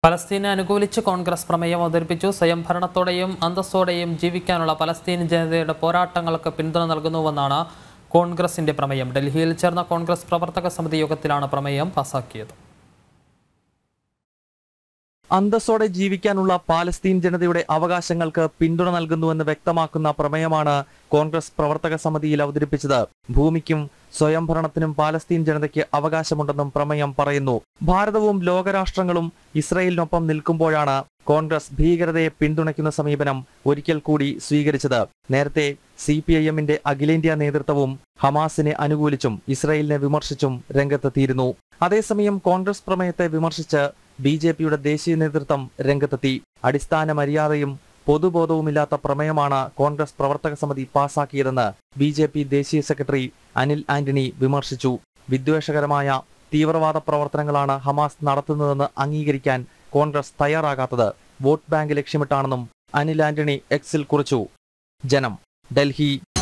പലസ്തീനെ അനുകൂലിച്ച് കോൺഗ്രസ് പ്രമേയം അവതരിപ്പിച്ചു സ്വയംഭരണത്തോടെയും അന്തസ്സോടെയും ജീവിക്കാനുള്ള പലസ്തീൻ ജനതയുടെ പോരാട്ടങ്ങൾക്ക് പിന്തുണ നൽകുന്നുവെന്നാണ് കോൺഗ്രസിന്റെ പ്രമേയം ഡൽഹിയിൽ ചേർന്ന കോൺഗ്രസ് പ്രവർത്തക സമിതി യോഗത്തിലാണ് പ്രമേയം പാസാക്കിയത് അന്തസ്സോടെ ജീവിക്കാനുള്ള പാലസ്തീൻ ജനതയുടെ അവകാശങ്ങൾക്ക് പിന്തുണ നൽകുന്നുവെന്ന് വ്യക്തമാക്കുന്ന പ്രമേയമാണ് കോൺഗ്രസ് പ്രവർത്തക സമിതിയിൽ അവതരിപ്പിച്ചത് ഭൂമിക്കും സ്വയംഭരണത്തിനും പാലസ്തീൻ ജനതയ്ക്ക് അവകാശമുണ്ടെന്നും പ്രമേയം പറയുന്നു ഭാരതവും ലോകരാഷ്ട്രങ്ങളും ഇസ്രയേലിനൊപ്പം നിൽക്കുമ്പോഴാണ് കോൺഗ്രസ് ഭീകരതയെ പിന്തുണയ്ക്കുന്ന സമീപനം ഒരിക്കൽ കൂടി സ്വീകരിച്ചത് നേരത്തെ സി പി ഐ എമ്മിന്റെ അഖിലേന്ത്യാ നേതൃത്വവും ഹമാസിനെ അനുകൂലിച്ചും ഇസ്രയേലിനെ വിമർശിച്ചും രംഗത്തെത്തിയിരുന്നു അതേസമയം കോൺഗ്രസ് പ്രമേയത്തെ വിമർശിച്ച് ബി ജെ പിയുടെ ദേശീയ നേതൃത്വം രംഗത്തെത്തി അടിസ്ഥാന മര്യാദയും പൊതുബോധവുമില്ലാത്ത പ്രമേയമാണ് കോൺഗ്രസ് പ്രവർത്തക സമിതി പാസാക്കിയതെന്ന് ബി ജെ പി ദേശീയ സെക്രട്ടറി അനിൽ ആന്റണി വിമർശിച്ചു വിദ്വേഷകരമായ തീവ്രവാദ പ്രവർത്തനങ്ങളാണ് ഹമാസ് നടത്തുന്നതെന്ന് അംഗീകരിക്കാൻ കോൺഗ്രസ് തയ്യാറാകാത്തത് വോട്ട് ബാങ്ക് ലക്ഷ്യമിട്ടാണെന്നും അനിൽ ആന്റണി എക്സിൽ കുറിച്ചു ജനം ഡൽഹി